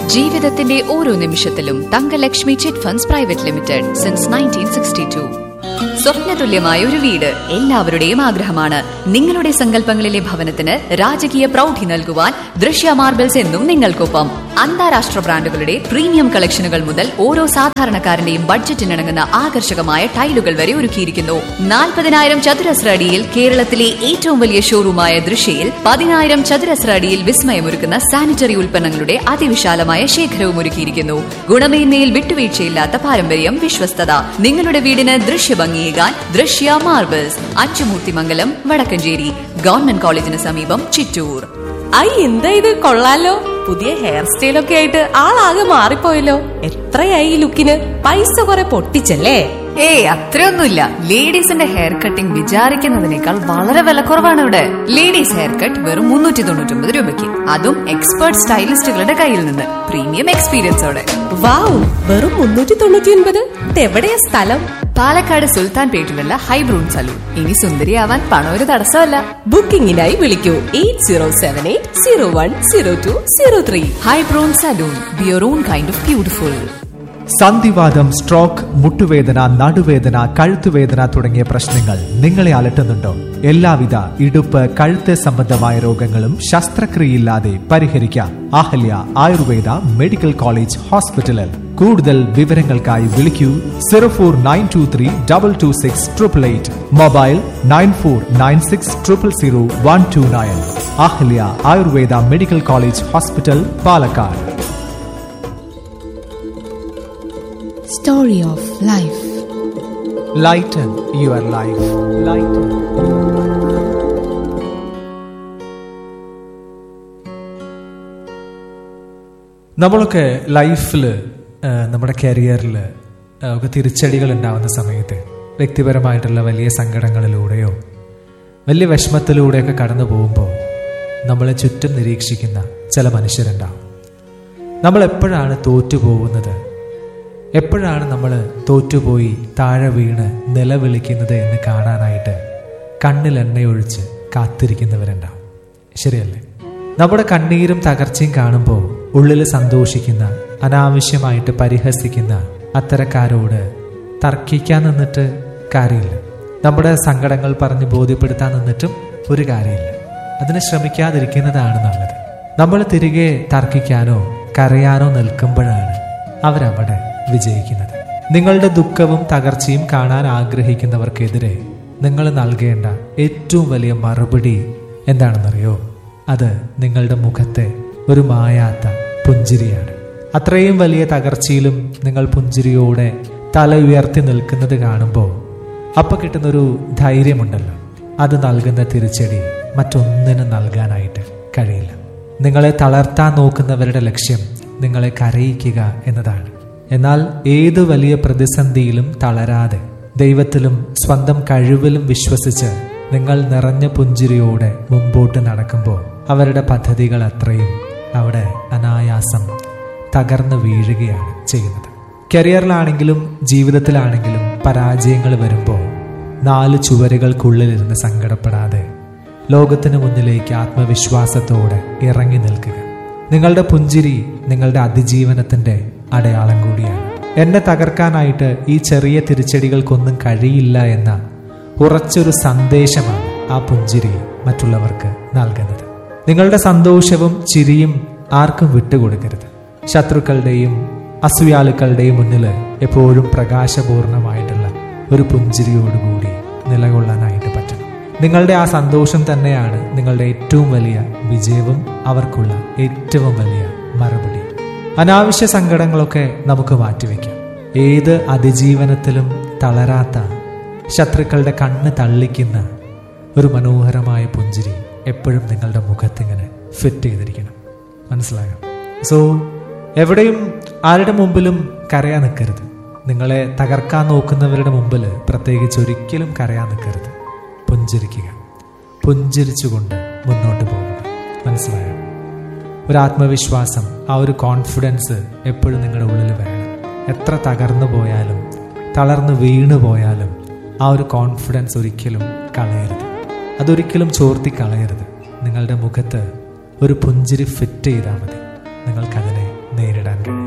ജീവിതത്തിന്റെ ഓരോ നിമിഷത്തിലും Thangalakshmi chit funds private limited since nineteen sixty two സ്വപ്നതുല്യമായ ഒരു വീട് എല്ലാവരുടെയും ആഗ്രഹമാണ് നിങ്ങളുടെ സങ്കല്പങ്ങളിലെ ഭവനത്തിന് രാജകീയ പ്രൗഢി നൽകുവാൻ ദൃശ്യ മാർബിൾസ് എന്നും നിങ്ങൾക്കൊപ്പം അന്താരാഷ്ട്ര ബ്രാൻഡുകളുടെ പ്രീമിയം കളക്ഷനുകൾ മുതൽ ഓരോ സാധാരണക്കാരന്റെയും ബഡ്ജറ്റിനിണങ്ങുന്ന ആകർഷകമായ ടൈലുകൾ വരെ ഒരുക്കിയിരിക്കുന്നു നാൽപ്പതിനായിരം ചതുരശ്ര അടിയിൽ കേരളത്തിലെ ഏറ്റവും വലിയ ഷോറൂമായ ദൃശ്യയിൽ പതിനായിരം ചതുരശ്ര അടിയിൽ വിസ്മയമൊരുക്കുന്ന സാനിറ്ററി ഉൽപ്പന്നങ്ങളുടെ അതിവിശാലമായ ശേഖരവും ഒരുക്കിയിരിക്കുന്നു ഗുണമേന്മയിൽ വിട്ടുവീഴ്ചയില്ലാത്ത പാരമ്പര്യം വിശ്വസ്തത നിങ്ങളുടെ വീടിന് ദൃശ്യഭംഗിയേകാൻ ദൃശ്യ മാർബിൾസ് അച്ചുമൂർത്തിമംഗലം വടക്കഞ്ചേരി ഗവൺമെന്റ് കോളേജിന് സമീപം ചിറ്റൂർ ഐ എന്താ ഇത് കൊള്ളാലോ പുതിയ ഹെയർ സ്റ്റൈലൊക്കെ ആയിട്ട് ആളാകെ മാറിപ്പോയല്ലോ എത്രയായി ഈ ലുക്കിന് പൈസ കുറെ പൊട്ടിച്ചല്ലേ ഏയ് അത്രയൊന്നുമില്ല ലേഡീസിന്റെ ഹെയർ കട്ടിംഗ് വിചാരിക്കുന്നതിനേക്കാൾ വളരെ വിലക്കുറവാണ് ഇവിടെ ലേഡീസ് ഹെയർ കട്ട് വെറും മുന്നൂറ്റി തൊണ്ണൂറ്റി രൂപയ്ക്ക് അതും എക്സ്പേർട്ട് സ്റ്റൈലിസ്റ്റുകളുടെ കയ്യിൽ നിന്ന് പ്രീമിയം എക്സ്പീരിയൻസോടെ വാവ് വെറും മുന്നൂറ്റി തൊണ്ണൂറ്റി ഒൻപത് ഇതെവിടെയാ സ്ഥലം പാലക്കാട് സുൽത്താൻ പേട്ടിലുള്ള ഹൈബ്രൂൺ സലൂൺ ഇനി സുന്ദരിയാവാൻ പണം ഒരു തടസ്സമല്ല ബുക്കിംഗിനായി വിളിക്കൂ eight zero seven eight zero one zero two zero three ഹൈബ്രൂൺ സലൂൺ ബിയർ ഓൺ കൈൻഡ് ഓഫ് ബ്യൂട്ടിഫുൾ സന്ധിവാദം സ്ട്രോക്ക് മുട്ടുവേദന നടുവേദന കഴുത്തുവേദന തുടങ്ങിയ പ്രശ്നങ്ങൾ നിങ്ങളെ അലട്ടുന്നുണ്ടോ എല്ലാവിധ ഇടുപ്പ് കഴുത്ത് സംബന്ധമായ രോഗങ്ങളും ശസ്ത്രക്രിയയില്ലാതെ പരിഹരിക്കാം അഹല്യ ആയുർവേദ മെഡിക്കൽ കോളേജ് ഹോസ്പിറ്റലിൽ കൂടുതൽ വിവരങ്ങൾക്കായി വിളിക്കൂ zero four nine two three double two six triple eight mobile nine four nine six triple zero one two nine Ahalya Ayurveda medical college hospital Palakkad Story of Life. Lighten your life. Lighten. നമ്മളൊക്കെ ലൈഫിൽ നമ്മുടെ കരിയറിൽ ഒക്കെ തിരിച്ചടികൾ ഉണ്ടാവുന്ന സമയത്ത് വ്യക്തിപരമായിട്ടുള്ള വലിയ സങ്കടങ്ങളിലൂടെയോ വലിയ വിഷമത്തിലൂടെയൊക്കെ കടന്നു പോകുമ്പോൾ നമ്മളെ ചുറ്റും നിരീക്ഷിക്കുന്ന ചില മനുഷ്യരുണ്ടാവും നമ്മൾ എപ്പോഴാണ് തോറ്റു പോകുന്നത് എപ്പോഴാണ് നമ്മൾ തോറ്റുപോയി താഴെ വീണ് നിലവിളിക്കുന്നത് എന്ന് കാണാനായിട്ട് കണ്ണിൽ എണ്ണയൊഴിച്ച് കാത്തിരിക്കുന്നവരുണ്ടാവും ശരിയല്ലേ നമ്മുടെ കണ്ണീരും തകർച്ചയും കാണുമ്പോൾ ഉള്ളിൽ സന്തോഷിക്കുന്ന അനാവശ്യമായിട്ട് പരിഹസിക്കുന്ന അത്തരക്കാരോട് തർക്കിക്കാൻ നിന്നിട്ട് കാര്യമില്ല നമ്മുടെ സങ്കടങ്ങൾ പറഞ്ഞ് ബോധ്യപ്പെടുത്താൻ നിന്നിട്ടും ഒരു കാര്യമില്ല അതിന് ശ്രമിക്കാതിരിക്കുന്നതാണ് നല്ലത് നമ്മൾ തിരികെ തർക്കിക്കാനോ കരയാനോ നിൽക്കുമ്പോഴാണ് അവരവിടെ വിജയിക്കുന്നത് നിങ്ങളുടെ ദുഃഖവും തകർച്ചയും കാണാൻ ആഗ്രഹിക്കുന്നവർക്കെതിരെ നിങ്ങൾ നൽകേണ്ട ഏറ്റവും വലിയ മറുപടി എന്താണെന്നറിയോ അത് നിങ്ങളുടെ മുഖത്തെ ഒരു മായാത്ത പുഞ്ചിരിയാണ് അത്രയും വലിയ തകർച്ചയിലും നിങ്ങൾ പുഞ്ചിരിയോടെ തല ഉയർത്തി നിൽക്കുന്നത് കാണുമ്പോൾ അപ്പൊ കിട്ടുന്നൊരു ധൈര്യമുണ്ടല്ലോ അത് നൽകുന്ന തിരിച്ചടി മറ്റൊന്നിനും നൽകാനായിട്ട് കഴിയില്ല നിങ്ങളെ തളർത്താൻ നോക്കുന്നവരുടെ ലക്ഷ്യം നിങ്ങളെ കരയിക്കുക എന്നതാണ് എന്നാൽ ഏതു വലിയ പ്രതിസന്ധിയിലും തളരാതെ ദൈവത്തിലും സ്വന്തം കഴിവിലും വിശ്വസിച്ച് നിങ്ങൾ നിറഞ്ഞ പുഞ്ചിരിയോടെ മുമ്പോട്ട് നടക്കുമ്പോൾ അവരുടെ പദ്ധതികൾ അത്രയും അവിടെ അനായാസം തകർന്നു വീഴുകയാണ് ചെയ്യുന്നത് കരിയറിലാണെങ്കിലും ജീവിതത്തിലാണെങ്കിലും പരാജയങ്ങൾ വരുമ്പോൾ നാല് ചുവരുകൾക്കുള്ളിലിരുന്ന് സങ്കടപ്പെടാതെ ലോകത്തിന് മുന്നിലേക്ക് ആത്മവിശ്വാസത്തോടെ ഇറങ്ങി നിൽക്കുക നിങ്ങളുടെ പുഞ്ചിരി നിങ്ങളുടെ അതിജീവനത്തിന്റെ അടയാളം കൂടിയാണ് എന്നെ തകർക്കാനായിട്ട് ഈ ചെറിയ തിരിച്ചടികൾക്കൊന്നും കഴിയില്ല എന്ന ഉറച്ചൊരു സന്ദേശമാണ് ആ പുഞ്ചിരി മറ്റുള്ളവർക്ക് നൽകുന്നത് നിങ്ങളുടെ സന്തോഷവും ചിരിയും ആർക്കും വിട്ടുകൊടുക്കരുത് ശത്രുക്കളുടെയും അസൂയാലുക്കളുടെയും മുന്നിൽ എപ്പോഴും പ്രകാശപൂർണമായിട്ടുള്ള ഒരു പുഞ്ചിരിയോടുകൂടി നിലകൊള്ളാനായിട്ട് പറ്റണം നിങ്ങളുടെ ആ സന്തോഷം തന്നെയാണ് നിങ്ങളുടെ ഏറ്റവും വലിയ വിജയവും അവർക്കുള്ള ഏറ്റവും വലിയ മറുപടി അനാവശ്യ സങ്കടങ്ങളൊക്കെ നമുക്ക് മാറ്റിവെക്കാം ഏത് അതിജീവനത്തിലും തളരാത്ത ശത്രുക്കളുടെ കണ്ണ് തള്ളിക്കുന്ന ഒരു മനോഹരമായ പുഞ്ചിരി എപ്പോഴും നിങ്ങളുടെ മുഖത്തിങ്ങനെ ഫിറ്റ് ചെയ്തിരിക്കണം മനസ്സിലായോ സോ എവിടെയും ആരുടെ മുമ്പിലും കരയാൻ നിൽക്കരുത് നിങ്ങളെ തകർക്കാൻ നോക്കുന്നവരുടെ മുമ്പിൽ പ്രത്യേകിച്ച് ഒരിക്കലും കരയാൻ നിൽക്കരുത് പുഞ്ചിരിക്കുക പുഞ്ചിരിച്ചുകൊണ്ട് മുന്നോട്ട് പോകുക മനസ്സിലായോ ഒരു ആത്മവിശ്വാസം ആ ഒരു കോൺഫിഡൻസ് എപ്പോഴും നിങ്ങളുടെ ഉള്ളിൽ വേണം എത്ര തകർന്നു പോയാലും തളർന്നു വീണു പോയാലും ആ ഒരു കോൺഫിഡൻസ് ഒരിക്കലും കളയരുത് അതൊരിക്കലും ചോർത്തി കളയരുത് നിങ്ങളുടെ മുഖത്ത് ഒരു പുഞ്ചിരി ഫിറ്റ് ചെയ്താൽ മതി നിങ്ങൾക്കതിനെ നേരിടാൻ കഴിയും